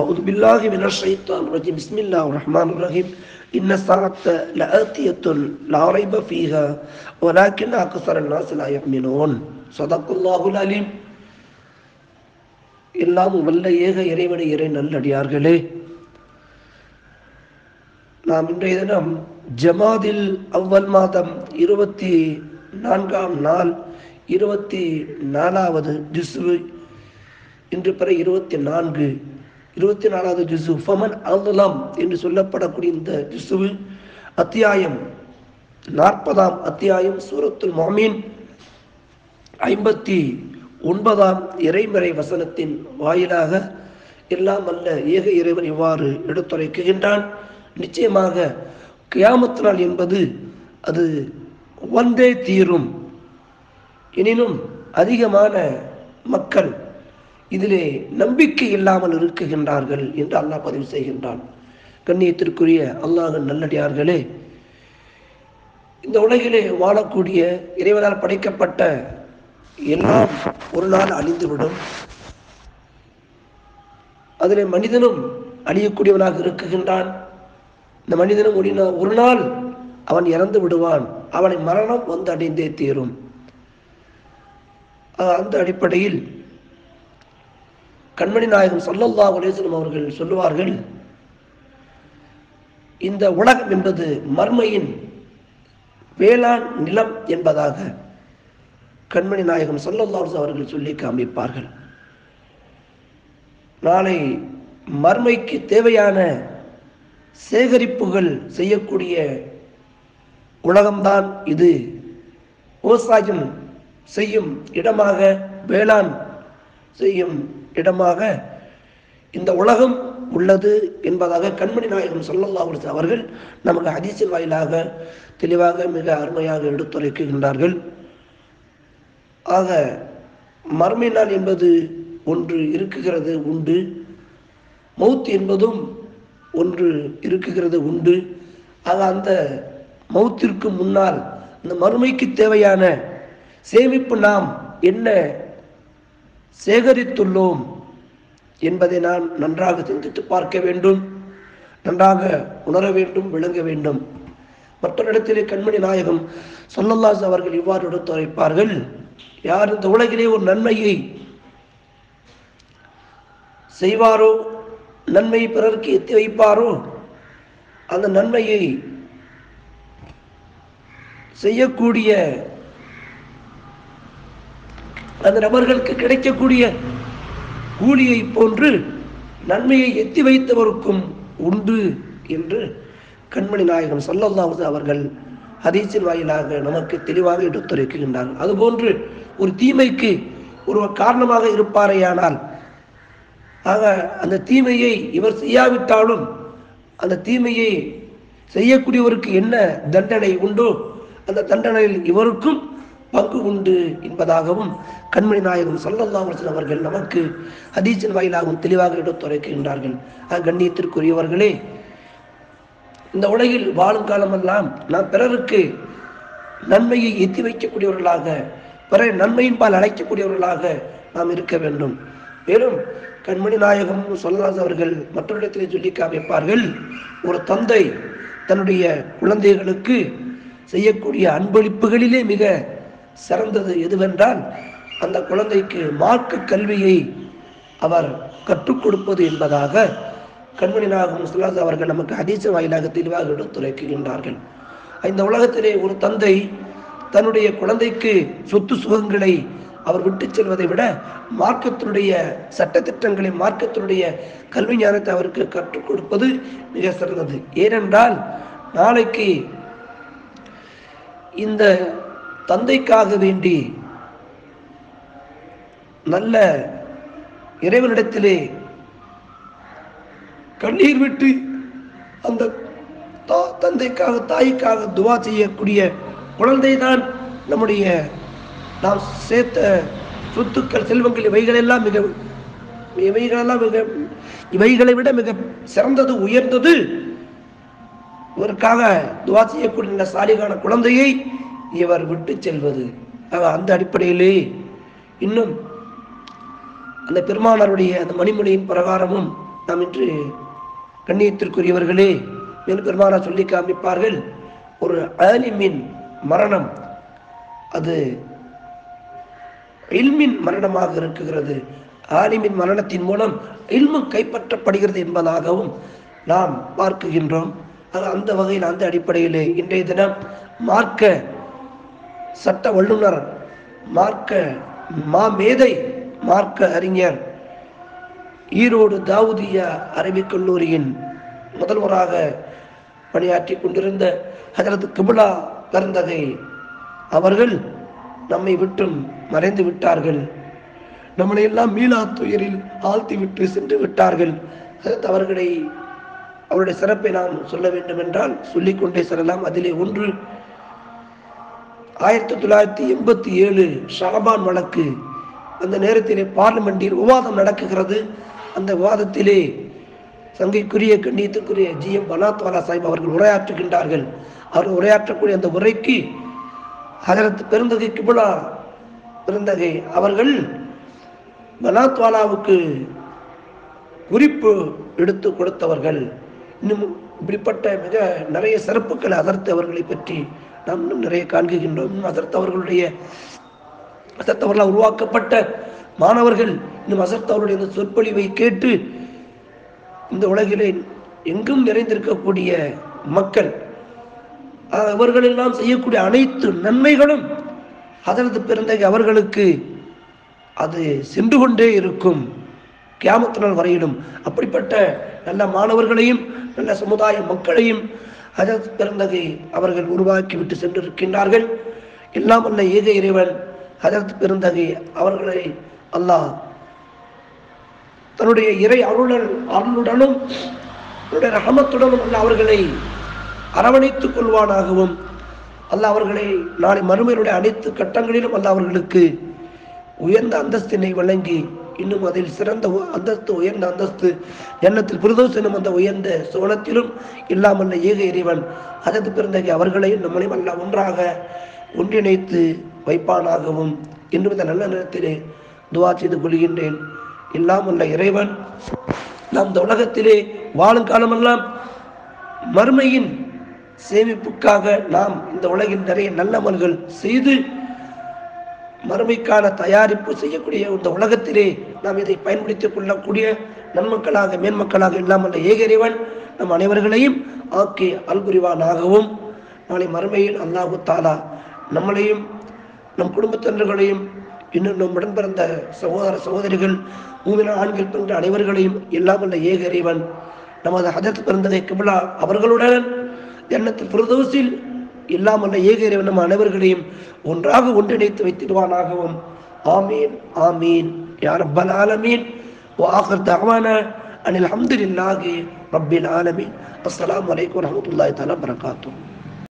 أعوذ بالله من الشيطان الرجيم بسم الله الرحمن الرحيم إن الساعة لآتية لا ريب فيها ولكن أكثر الناس لا يؤمنون صدق الله العليم எல்லாம் வல்ல ஏக இறைவனை இறை நல்லடியார்களே நாம் இன்றைய தினம் ஜமாதில் அவ்வல் மாதம் இருபத்தி நான்காம் நாள் இருபத்தி நாலாவது ஜுசு இன்று பிற இருபத்தி நான்கு இருபத்தி நாலாவது ஜுசு ஃபமன் அல்லம் என்று சொல்லப்படக்கூடிய இந்த ஜுசுவு அத்தியாயம் நாற்பதாம் அத்தியாயம் சூரத்துல் மொமீன் ஐம்பத்தி ஒன்பதாம் இறைமறை வசனத்தின் வாயிலாக எல்லாம் அல்ல ஏக இறைவன் இவ்வாறு எடுத்துரைக்குகின்றான் நிச்சயமாக கியாமத் நாள் என்பது அது வந்தே தீரும் எனினும் அதிகமான மக்கள் இதிலே நம்பிக்கை இல்லாமல் இருக்குகின்றார்கள் என்று அல்லாஹ் பதிவு செய்கின்றான் கண்ணியத்திற்குரிய அல்லாஹ் நல்லடியார்களே இந்த உலகிலே வாழக்கூடிய இறைவனால் படைக்கப்பட்ட எல்லாம் ஒரு நாள் அழிந்துவிடும் அதிலே மனிதனும் அழியக்கூடியவனாக இருக்குகின்றான் இந்த மனிதனும் ஒரு நா- ஒரு நாள் அவன் இறந்து விடுவான் அவனை மரணம் வந்து அடைந்தே தீரும் ஆஹ் அந்த அடிப்படையில் கண்மணி நாயகம் ஸல்லல்லாஹு அலைஹி வஸல்லம் அவர்கள் சொல்லுவார்கள் இந்த உலகம் என்பது மர்மையின் வேளாண் நிலம் என்பதாக கண்மணி நாயகம் ஸல்லல்லாஹு அலைஹி அவர்கள் சொல்லி காண்பிப்பார்கள் நாளை மர்மைக்கு தேவையான சேகரிப்புகள் செய்யக்கூடிய உலகம்தான் இது விவசாயம் செய்யும் இடமாக வேளாண் செய்யும் இடமாக இந்த உலகம் உள்ளது என்பதாக கண்மணி நாயகம் ஸல்லல்லாஹு அலைஹி வஸல்லம் அவர்கள் நமக்கு ஹதீஸின் வாயிலாக தெளிவாக மிக அருமையாக எடுத்துரைக்கின்றார்கள் ஆக மர்மை நாள் என்பது ஒன்று இருக்குகிறது உண்டு மௌத் என்பதும் ஒன்று இருக்குகிறது உண்டு ஆக அந்த மௌத்திற்கு முன்னால் அந்த மறுமைக்கு தேவையான சேமிப்பு நாம் என்ன சேகரித்துள்ளோம் என்பதை நாம் நன்றாக சிந்தித்து பார்க்க வேண்டும் நன்றாக உணர வேண்டும் விளங்க வேண்டும் மற்றொரு இடத்திலே கண்மணி நாயகம் சொல்லல்லாஸ் அவர்கள் இவ்வாறு எடுத்துரைப்பார்கள் யார் இந்த உலகிலே ஒரு நன்மையை செய்வாரோ நன்மையை பிறருக்கு எத்தி வைப்பாரோ அந்த நன்மையை செய்யக்கூடிய அந்த நபர்களுக்கு கிடைக்கக்கூடிய கூலியை போன்று நன்மையை எத்தி வைத்தவருக்கும் உண்டு என்று கண்மணி நாயகம் ஸல்லல்லாஹு அவர்கள் ஹதீஸின் வாயிலாக நமக்கு தெளிவாக எடுத்துரைக்கின்றார்கள் அதுபோன்று ஒரு தீமைக்கு ஒருவர் காரணமாக இருப்பாரேயானால் ஆக அந்த தீமையை இவர் செய்யாவிட்டாலும் அந்த தீமையை செய்யக்கூடியவருக்கு என்ன தண்டனை உண்டோ அந்த தண்டனையில் இவருக்கும் பங்கு உண்டு என்பதாகவும் கண்மணி நாயகம் ஸல்லல்லாஹு அலைஹி வஸல்லம் அவர்கள் நமக்கு ஹதீஸின் வாயிலாகவும் தெளிவாக எடுத்துரைக்கின்றார்கள் ஆக கண்ணியத்திற்குரியவர்களே இந்த உலகில் வாழும் காலமெல்லாம் நாம் பிறருக்கு நன்மையை எத்தி வைக்கக்கூடியவர்களாக பிற நன்மையின் பால் அழைக்கக்கூடியவர்களாக நாம் இருக்க வேண்டும் மேலும் கண்மணி நாயகம் சொல்லலாஸ் அவர்கள் மற்றொரு இடத்திலே சொல்லி காமிப்பார்கள் ஒரு தந்தை தன்னுடைய குழந்தைகளுக்கு செய்யக்கூடிய அன்பளிப்புகளிலே மிக சிறந்தது எதுவென்றால் அந்த குழந்தைக்கு மார்க்க கல்வியை அவர் கற்றுக் கொடுப்பது என்பதாக கண்மணி நாயகம் சுல்லாஸ் அவர்கள் நமக்கு ஹதீஸ வாயிலாக தெளிவாக எடுத்துரைக்கின்றார்கள் இந்த உலகத்திலே ஒரு தந்தை தன்னுடைய குழந்தைக்கு சொத்து சுகங்களை அவர் விட்டு செல்வதை விட மார்க்கத்தினுடைய சட்டத்திட்டங்களை மார்க்கத்தினுடைய கல்வி ஞானத்தை அவருக்கு கற்றுக் கொடுப்பது மிக சிறந்தது ஏனென்றால் நாளைக்கு இந்த தந்தைக்காக வேண்டி நல்ல இறைவனிடத்திலே கண்ணீர் விட்டு அந்த தா- தந்தைக்காக தாய்க்காக துவா செய்யக்கூடிய குழந்தை தான் நம்முடைய நாம் சேர்த்த சொத்துக்கள் செல்வங்கள் இவைகளெல்லாம் மிக இவைகளெல்லாம் மிக இவைகளை விட மிக சிறந்தது உயர்ந்தது இவருக்காக துவா செய்யக்கூடிய இந்த சாலிகான குழந்தையை இவர் விட்டு செல்வது ஆக அந்த அடிப்படையிலே இன்னும் அந்த பெருமானாருடைய அந்த மணிமொழியின் பிரகாரமும் நாம் இன்று கண்ணியத்திற்குரியவர்களே மேலும் பெருமானா சொல்லி காமிப்பார்கள் ஒரு ஆலிமின் மரணம் அது இல்மின் மரணமாக இருக்குகிறது ஆலிமின் மரணத்தின் மூலம் இல்மும் கைப்பற்றப்படுகிறது என்பதாகவும் நாம் பார்க்குகின்றோம் அது அந்த வகையில் அந்த அடிப்படையிலே இன்றைய தினம் மார்க்க சட்ட வல்லுனர் மார்க்க மா மேதை மார்க்க அறிஞர் ஈரோடு தாவூதிய அரபிக் கல்லூரியின் முதல்வராக பணியாற்றி கொண்டிருந்த ஹஜரத் கிபுலா கருந்தகை அவர்கள் நம்மை விட்டும் மறைந்து விட்டார்கள் நம்மளை எல்லாம் மீளா துயரில் ஆழ்த்தி விட்டு சென்று விட்டார்கள் ஹஜரத் அவர்களை அவருடைய சிறப்பை நாம் சொல்ல வேண்டும் என்றால் சொல்லிக்கொண்டே செல்லலாம் அதிலே ஒன்று ஆயிரத்தி தொள்ளாயிரத்தி எண்பத்தி ஏழு ஷாபான் வழக்கு அந்த நேரத்திலே பார்லிமெண்டில் விவாதம் நடக்குகிறது அந்த விவாதத்திலே சங்கைக்குரிய கண்ணியத்துக்குரிய ஜி எம் பனாத்வாலா சாஹிப் அவர்கள் உரையாற்றுகின்றார்கள் அவர் உரையாற்றக்கூடிய அந்த உரைக்கு ஹஜரத் பெருந்தகை கிபுலா பெருந்தகை அவர்கள் பனாத்வாலாவுக்கு குறிப்பு எடுத்து கொடுத்தவர்கள் இன்னும் இப்படிப்பட்ட மிக நிறைய சிறப்புகளை அதர்த்து அவர்களை பற்றி நாம் இன்னும் நிறைய காண்கின்றோம் இன்னும் அதர்த்து அவர்களுடைய அசத் அவர்களால் உருவாக்கப்பட்ட மாணவர்கள் இன்னும் அசத் அவருடைய இந்த சொற்பொழிவை கேட்டு இந்த உலகிலே எங்கும் நிறைந்திருக்கக்கூடிய மக்கள் அவர்களெல்லாம் செய்யக்கூடிய அனைத்து நன்மைகளும் அதனது பிறந்தகை அவர்களுக்கு அது சென்று கொண்டே இருக்கும் கியாமத்து நாள் வரையிலும் அப்படிப்பட்ட நல்ல மாணவர்களையும் நல்ல சமுதாய மக்களையும் ஹஜரத் பிறந்தகை அவர்கள் உருவாக்கி விட்டு சென்றிருக்கின்றார்கள் எல்லாம் அல்ல ஏக இறைவன் ஹஜரத் பெருந்தகை அவர்களை அல்லாஹ் தன்னுடைய இறை அருளன் அருளுடனும் தன்னுடைய ரஹமத்துடனும் அல்ல அவர்களை அரவணைத்துக் கொள்வானாகவும் அல்ல அவர்களை நாளை மறுமையினுடைய அனைத்து கட்டங்களிலும் அல்ல அவர்களுக்கு உயர்ந்த அந்தஸ்தினை வழங்கி இன்னும் அதில் சிறந்த உ- அந்தஸ்து உயர்ந்த அந்தஸ்து எண்ணத்தில் பிரதோஸ் எனும் அந்த உயர்ந்த சோனத்திலும் இல்லாமல்ல ஏக இறைவன் அதற்கு பிறந்தகை அவர்களையும் நம்மளையும் அல்ல ஒன்றாக ஒன்றிணைத்து வைப்பானாகவும் இன்னும் இந்த நல்ல நேரத்திலே துவா செய்து கொள்கின்றேன் இல்லாமல்ல இறைவன் நாம் இந்த உலகத்திலே வாழும் காலமெல்லாம் மறுமையின் சேமிப்புக்காக நாம் இந்த உலகில் நிறைய நல்லமல்கள் செய்து மறுமைக்கான தயாரிப்பு செய்யக்கூடிய இந்த உலகத்திலே நாம் இதை பயன்படுத்திக் கொள்ளக்கூடிய நன்மக்களாக மேன்மக்களாக இல்லாமல் ஏகறிவன் நம் அனைவர்களையும் ஆக்கி அல்புரிவானாகவும் நாளை மறுமையில் அல்லாஹு தாலா நம்மளையும் நம் குடும்பத்தினர்களையும் இன்னும் நம் உடன் பிறந்த சகோதர சகோதரிகள் மூவின ஆண்கள் போன்ற அனைவர்களையும் இல்லாமல் ஏக இறைவன் நமது ஹஜத் பிறந்ததை கிபிலா அவர்களுடன் எண்ணத்தில் பிரதோசில் இல்லாமல் ஏக இறைவன் நம் அனைவர்களையும் ஒன்றாக ஒன்றிணைத்து வைத்திடுவானாகவும் ஆமீன் ஆமீன் யா ரப்பல் ஆலமீன் وآخر دعوانا أن الحمد لله رب العالمين السلام عليكم ورحمة الله تعالى وبركاته